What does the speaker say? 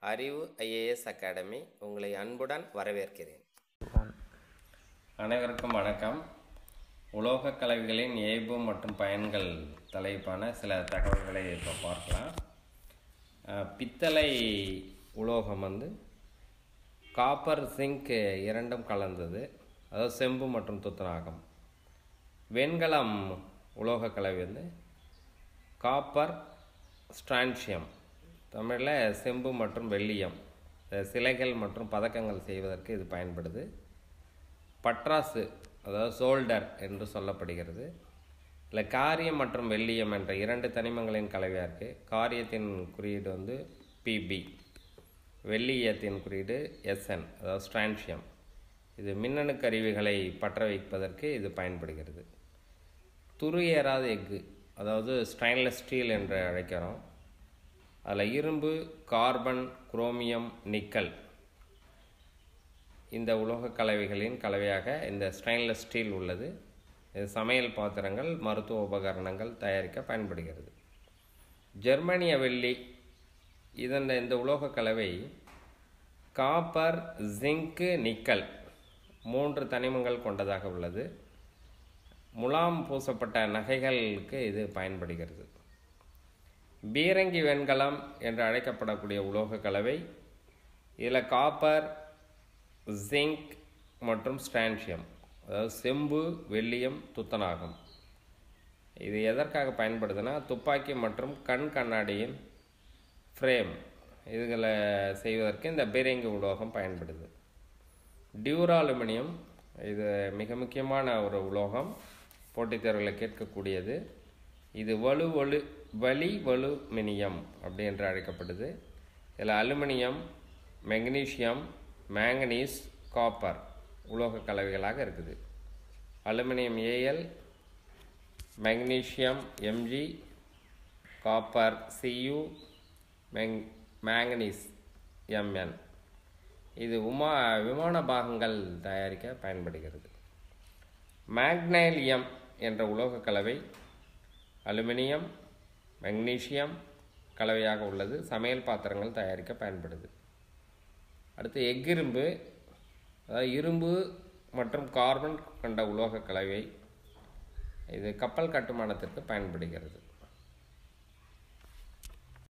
அறிவு IAS academy உங்களை அன்புடன் வரவேற்கிறேன் அனைவருக்கும் வணக்கம் உலோகக் கலவைகளின் இயல்பு மற்றும் பயன்கள் தலைப்பான சில தகவல்களை இப்போ பார்க்கலாம் அஹ், பித்தளை உலோகம் வந்து காப்பர் ஜிங்க் இரண்டும் கலந்தது அதாவது செம்பு மற்றும் துத்தநாகம் வெண்கலம் உலோகக் கலவை வந்து காப்பர் ஸ்ட்ரான்சியம் தமிழில் செம்பு மற்றும் வெள்ளியம் இந்த சிலைகள் மற்றும் பதக்கங்கள் செய்வதற்கு இது பயன்படுது பட்ராசு அதாவது சோல்டர் என்று சொல்லப்படுகிறது இல்லை காரியம் மற்றும் வெள்ளியம் என்ற இரண்டு தனிமங்களின் கலவையாக இருக்குது காரியத்தின் குறியீடு வந்து பிபி வெள்ளியத்தின் குறியீடு எஸ்என் அதாவது ஸ்ட்ரான்சியம் இது மின்னணு கருவிகளை பற்ற வைப்பதற்கு இது பயன்படுகிறது துரு ஏறாத எஃகு அதாவது ஸ்டைன்லெஸ் ஸ்டீல் என்று அழைக்கிறோம் அதில் இரும்பு கார்பன் குரோமியம் நிக்கல் இந்த உலோகக் கலவைகளின் கலவையாக இந்த ஸ்டெயின்லெஸ் ஸ்டீல் உள்ளது இது சமையல் பாத்திரங்கள் மருத்துவ உபகரணங்கள் தயாரிக்க பயன்படுகிறது ஜெர்மனிய வெள்ளி இதன் இந்த உலோகக் கலவை காப்பர் ஜிங்கு நிக்கல் மூன்று தனிமங்கள் கொண்டதாக உள்ளது முலாம் பூசப்பட்ட நகைகளுக்கு இது பயன்படுகிறது பீரங்கி வெண்கலம் என்று அழைக்கப்படக்கூடிய உலோக கலவை இதில் காப்பர் ஜிங்க் மற்றும் ஸ்ட்ரான்சியம் அதாவது செம்பு வெள்ளியம் துத்தநாகம் இது எதற்காக பயன்படுதுன்னா துப்பாக்கி மற்றும் கண் கண்ணாடியின் ஃப்ரேம் இதுகளை செய்வதற்கு இந்த பீரங்கி உலோகம் பயன்படுது டியூரா அலுமினியம் இது மிக முக்கியமான ஒரு உலோகம் போட்டித் தேர்வில் கேட்கக்கூடியது இது வலு வலு வலி வலுமினியம் அப்படி என்று அழைக்கப்படுது இதில் அலுமினியம் மெக்னீசியம் மேங்கனீஸ் காப்பர் உலோக கலவைகளாக இருக்குது aluminium A L magnesium M G copper C U மெங் மேங்கனீஸ் எம்என் இது உமா விமான பாகங்கள் தயாரிக்க பயன்படுகிறது மேக்னைலியம் என்ற உலோகக் கலவை அலுமினியம் மெக்னீசியம் கலவையாக உள்ளது சமையல் பாத்திரங்கள் தயாரிக்க பயன்படுது அடுத்து எஃகிரும்பு அதாவது இரும்பு மற்றும் கார்பன் கொண்ட உலோகக் கலவை இது கப்பல் கட்டுமானத்திற்கு பயன்படுகிறது